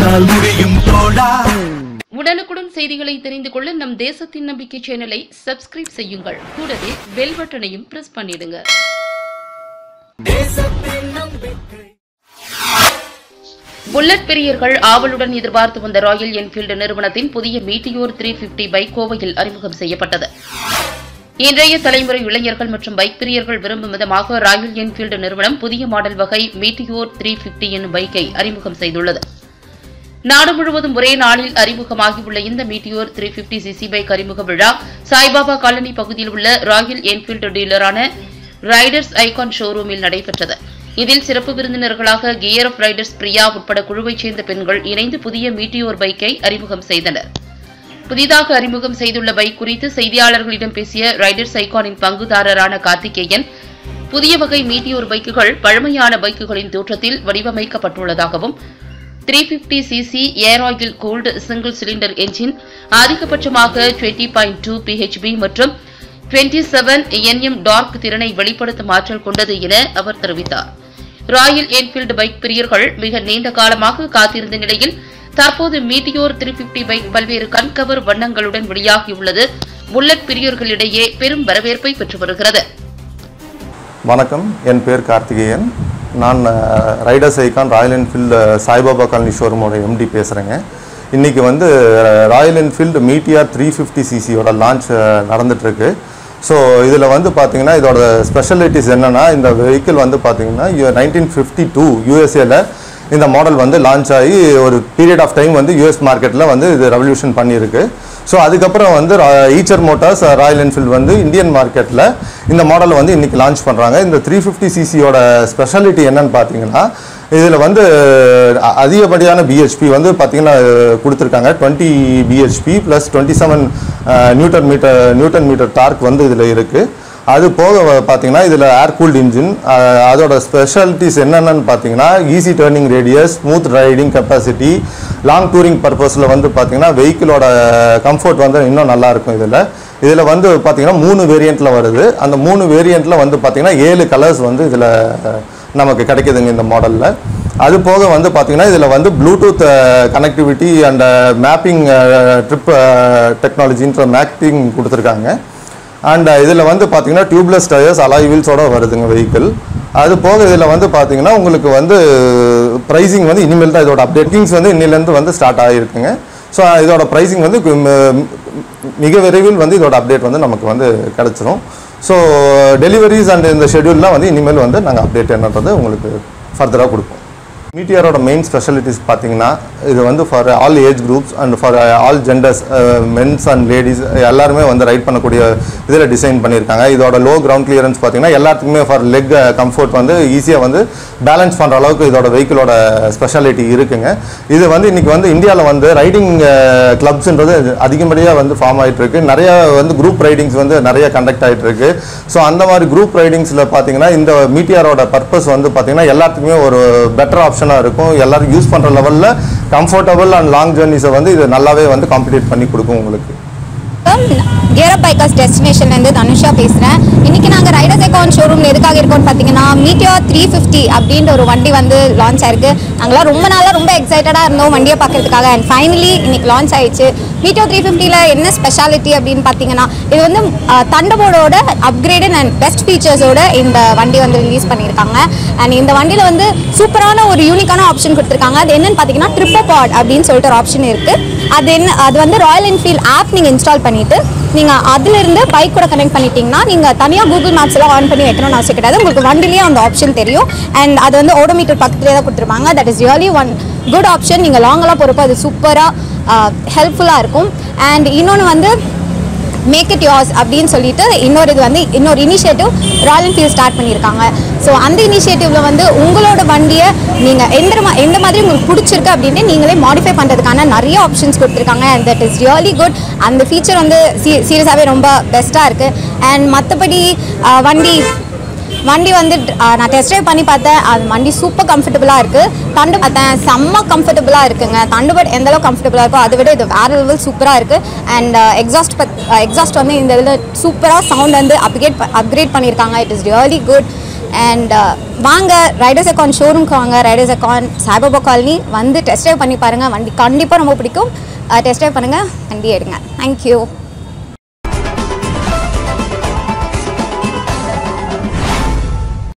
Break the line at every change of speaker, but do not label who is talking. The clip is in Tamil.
உன்னால் முடியும் தோழா
உடனுக்குடன் செய்திகளை தெரிந்து கொள்ள நம் தேசத்தின் நம்பிக்கை சேனலை சப்ஸ்கிரைப் செய்யுங்கள் கூடவே பெல் பட்டனையும் பிரஸ் பண்ணிடுங்க புல்லட் பிரியர்கள் ஆவலுடன் எதிர்பார்த்து வந்த ராயல் என்ஃபீல்டு நிறுவனத்தின் புதிய மீட்டியோர் த்ரீ பிப்டி பைக் கோவையில் அறிமுகம் செய்யப்பட்டது இன்றைய தலைமுறை இளைஞர்கள் மற்றும் பைக் பிரியர்கள் விரும்பும் விதமாக ராயல் என்ஃபீல்டு நிறுவனம் புதிய மாடல் வகை மீட்டியோர் த்ரீ பிப்டி என்னும் பைக்கை அறிமுகம் செய்துள்ளது நாடு முழுவதும் ஒரே நாளில் அறிமுகமாகியுள்ள இந்த Meteor three fifty CC bike அறிமுக விழா சாய்பாபா காலனி பகுதியில் உள்ள ராயல் என்ஃபீல்டு டீலரான ரைடர்ஸ் ஐகான் ஷோரூமில் நடைபெற்றது இதில் சிறப்பு விருந்தினர்களாக கியர் ஆஃப் ரைடர்ஸ் பிரியா உட்பட குழுவைச் சேர்ந்த பெண்கள் இணைந்து புதிய மீட்டியோர் பைக்கை அறிமுகம் செய்தனர் புதிதாக அறிமுகம் செய்துள்ள பைக் குறித்து செய்தியாளர்களிடம் பேசிய ரைடர்ஸ் ஐகானின் பங்குதாரரான கார்த்திகேயன் புதிய வகை மீட்டியோர் பைக்குகள் பழமையான பைக்குகளின் தோற்றத்தில் வடிவமைக்கப்பட்டுள்ளதாகவும் three fifty CC air oil cooled single cylinder engine அதிகபட்சமாக டுவெண்ட்டி பாயிண்ட் டூ பிஹெச்பி மற்றும் டுவெண்ட்டி செவன் என்எம் டார்க் திறனை வெளிப்படுத்தும் ஆற்றல் கொண்டது என அவர் தெரிவித்தார் ராயல் என்ஃபீல்டு பைக் பிரியர்கள் மிக நீண்ட காலமாக காத்திருந்த நிலையில் தற்போது மீட்டியோர் த்ரீ பிப்டி பைக் பல்வேறு கண்கவர் வண்ணங்களுடன் வெளியாகியுள்ளது புல்லட் பிரியர்களிடையே பெரும் வரவேற்பை பெற்று வருகிறது
வணக்கம் என் பேர் கார்த்திகேயன் நான் அஹ், Riders Icon Royal Enfield Saibaba Colony ஷோரூமோட எம்டி பேசுகிறேங்க இன்றைக்கி வந்து அஹ், Royal Enfield Meteor three fifty சிசியோட லான்ச் நடந்துகிட்ருக்கு ஸோ இதில் வந்து பார்த்தீங்கன்னா இதோட ஸ்பெஷாலிட்டிஸ் என்னென்னா இந்த வெஹிக்கிள் வந்து பார்த்தீங்கன்னா நைன்டீன் ஃபிஃப்டி டூ யூஎஸ்ஏல இந்த மாடல் வந்து லான்ச் ஆகி ஒரு பீரியட் ஆஃப் டைம் வந்து யூஎஸ் மார்க்கெட்டில் வந்து இது ரெவல்யூஷன் பண்ணியிருக்கு ஸோ அதுக்கப்புறம் வந்து ஈச்சர் மோட்டார்ஸ் ராயல் என்ஃபீல்டு வந்து இந்தியன் மார்க்கெட்டில் இந்த மாடலை வந்து இன்றைக்கி லான்ச் பண்ணுறாங்க இந்த த்ரீ ஃபிஃப்டி சிசியோட ஸ்பெஷாலிட்டி என்னன்னு பார்த்தீங்கன்னா இதில் வந்து அ- அதிகப்படியான பிஹெச்பி வந்து பார்த்தீங்கன்னா கொடுத்துருக்காங்க twenty BHP plus twenty seven newton metre newton metre torque வந்து இதில் இருக்குது அது போக வ- பார்த்தீங்கன்னா இதில் ஏர் கூல்ட் இன்ஜின் அதோட ஸ்பெஷாலிட்டிஸ் என்னென்னு பார்த்தீங்கன்னா easy turning radius smooth riding capacity long touring பர்பஸில் வந்து பார்த்தீங்கன்னா வெஹிக்கிளோட கம்ஃபர்ட் வந்து இன்னும் நல்லா இருக்கும் இதில் இதில் வந்து பார்த்தீங்கன்னா மூணு வேரியண்ட்டில் வருது அந்த மூணு வேரியண்ட்டில் வந்து பார்த்தீங்கன்னா ஏழு கலர்ஸ் வந்து இதில் நமக்கு கிடைக்குதுங்க இந்த மாடலில் அது போக வந்து பார்த்தீங்கன்னா இதில் வந்து Bluetooth connectivity and mapping trip டெக்னாலஜின்ற மேப்பிங் கொடுத்துருக்காங்க அண்ட் இதில் வந்து பார்த்தீங்கன்னா டியூப்லெஸ் டயர்ஸ் அலாய் வீல்ஸோட வருதுங்க வெஹிக்கிள் அது போக இதில் வந்து பார்த்தீங்கன்னா உங்களுக்கு வந்து ப்ரைஸிங் வந்து இனிமேல் தான் இதோட அப்டேட்டிங்ஸ் வந்து இன்னிலேருந்து வந்து ஸ்டார்ட் ஆகிருக்குங்க ஸோ இதோட ப்ரைஸிங் வந்து கு- ம- மிக விரைவில் வந்து இதோட அப்டேட் வந்து நமக்கு வந்து கிடச்சிரும் ஸோ டெலிவரிஸ் அண்ட் இந்த ஷெட்யூல்லாம் வந்து இனிமேல் வந்து நாங்கள் அப்டேட் என்னன்றது உங்களுக்கு ஃபர்தராக கொடுப்போம் மீட்டியரோட மெயின் ஸ்பெஷாலிட்டிஸ் பார்த்தீங்கன்னா இது வந்து for all age groups and for all genders mens and ladies எல்லாருமே வந்து ரைட் பண்ணக்கூடிய இதில் டிசைன் பண்ணியிருக்காங்க இதோட லோ கிரவுண்ட் கிளியரன்ஸ் பார்த்தீங்கன்னா எல்லாத்துக்குமே ஃபார் லெக் கம்ஃபர்ட் வந்து ஈஸியாக வந்து பேலன்ஸ் பண்ணுற அளவுக்கு இதோட வெஹிக்கிளோட ஸ்பெஷாலிட்டி இருக்குங்க இது வந்து இன்னைக்கு வந்து இந்தியாவில் வந்து ரைடிங் கிளப்ஸ்ன்றது அதிகப்படியாக வந்து ஃபார்ம் ஆயிட்டு இருக்கு நிறைய வந்து குரூப் ரைடிங்ஸ் வந்து நிறைய கண்டக்ட் ஆயிட்டு இருக்கு ஸோ அந்த மாதிரி குரூப் ரைடிங்ஸில் பார்த்தீங்கன்னா இந்த மீட்டியாரோட பர்பஸ் வந்து பார்த்தீங்கன்னா எல்லாத்துக்குமே ஒரு பெட்டர் ஆப்ஷனாக இருக்கும் எல்லாரும் யூஸ் பண்ணுற லெவலில் கம்ஃபர்டபுள் அண்ட் லாங் ஜேர்னிஸை வந்து இது நல்லாவே வந்து காம்படிட் பண்ணி கொடுக்கும் உங்களுக்கு
கியரப் பைக்கர்ஸ் டெஸ்டினேஷன்லேருந்து தனுஷா பேசுகிறேன் இன்றைக்கி நாங்கள் ரைடர்ஸ் அக்கௌண்ட் ஷோரூமில் எதுக்காக இருக்கோம்னு பார்த்தீங்கன்னா மீட்டியோ த்ரீ ஃபிஃப்டி அப்படின்ற ஒரு வண்டி வந்து லான்ச் ஆயிருக்கு நாங்களாம் ரொம்ப நாளாக ரொம்ப எக்ஸைட்டடாக இருந்தோம் வண்டியை பார்க்கறதுக்காக அண்ட் ஃபைனலி இன்னைக்கு லான்ச் ஆயிடுச்சு மீட்டியோ த்ரீ ஃபிஃப்டியில் என்ன ஸ்பெஷாலிட்டி அப்படின்னு பார்த்தீங்கன்னா இது வந்து தண்டபோர்டோட அப்கிரேடட் அண்ட் பெஸ்ட் ஃபீச்சர்ஸோட இந்த வண்டி வந்து ரிலீஸ் பண்ணியிருக்காங்க அண்ட் இந்த வண்டியில் வந்து சூப்பரான ஒரு யூனிக்கான ஆப்ஷன் கொடுத்துருக்காங்க அது என்னன்னு பார்த்தீங்கன்னா ட்ரிப்போ பாட் அப்படின்னு சொல்லிட்டு ஒரு ஆப்ஷன் இருக்குது அது என்ன அது வந்து ராயல் என்ஃபீல்ட் ஆப் நீங்கள் இன்ஸ்டால் பண்ணிவிட்டு நீங்கள் அதிலிருந்து பைக் கூட கனெக்ட் பண்ணிட்டீங்கன்னா நீங்கள் தனியாக கூகுள் மேப்ஸ் எல்லாம் ஆன் பண்ணி வைக்கணும்னு அவசியம் கிடையாது உங்களுக்கு வண்டிலேயே அந்த ஆப்ஷன் தெரியும் அண்ட் அது வந்து ஓடோமீட்டர் பக்கத்துலேயே தான் கொடுத்துருப்பாங்க that is really one good option நீங்கள் லாங்கெல்லாம் போகிறப்போ அது சூப்பராக ஹெல்ப்ஃபுல்லாக இருக்கும் அண்ட் இன்னொன்று வந்து மேக் இட் yours அப்படின்னு சொல்லிட்டு இன்னொரு இது வந்து இன்னொரு இனிஷியேட்டிவ் ராயல் என்ஃபீல்ட் ஸ்டார்ட் பண்ணியிருக்காங்க ஸோ அந்த இனிஷியேட்டிவ்ல வந்து உங்களோட வண்டியை நீங்கள் எந்த மா எந்த மாதிரி உங்களுக்கு பிடிச்சிருக்கு அப்படின்னு நீங்களே மாடிஃபை பண்ணுறதுக்கான நிறைய ஆப்ஷன்ஸ் கொடுத்துருக்காங்க and that is really good அந்த ஃபீச்சர் வந்து சீ சீரியஸாகவே ரொம்ப பெஸ்ட்டாக இருக்குது அண்ட் மற்றபடி வண்டி வண்டி வந்து அஹ், நான் டெஸ்ட் ட்ரைவ் பண்ணி பார்த்தேன் அது வண்டி சூப்பர் கம்ஃபர்டபுளாக இருக்குது தண்டு பார்த்தேன் செம்ம கம்ஃபர்டபுளாக இருக்குங்க தண்டுபட் எந்த அளவுக்கு கம்ஃபர்டபுளாக இருக்கோ அதை விட இது வேறு லெவல் சூப்பராக இருக்குது அண்ட் எக்ஸாஸ்ட் பத் எக்ஸாஸ்ட் வந்து இந்த இதில் சூப்பராக சவுண்ட் வந்து அப்கிரேட் அப்கிரேட் பண்ணியிருக்காங்க it is really good and வாங்க ரைடர்ஸ் அக்கான் ஷோரூம்க்கு வாங்க ரைடர்ஸ் அக்கான் சாய்பாபா காலனி வந்து டெஸ்ட் ட்ரைவ் பண்ணி பாருங்கள் வண்டி கண்டிப்பாக ரொம்ப பிடிக்கும் டெஸ்ட் ட்ரைவ் பண்ணுங்கள் வண்டி எடுங்க தேங்க்யூ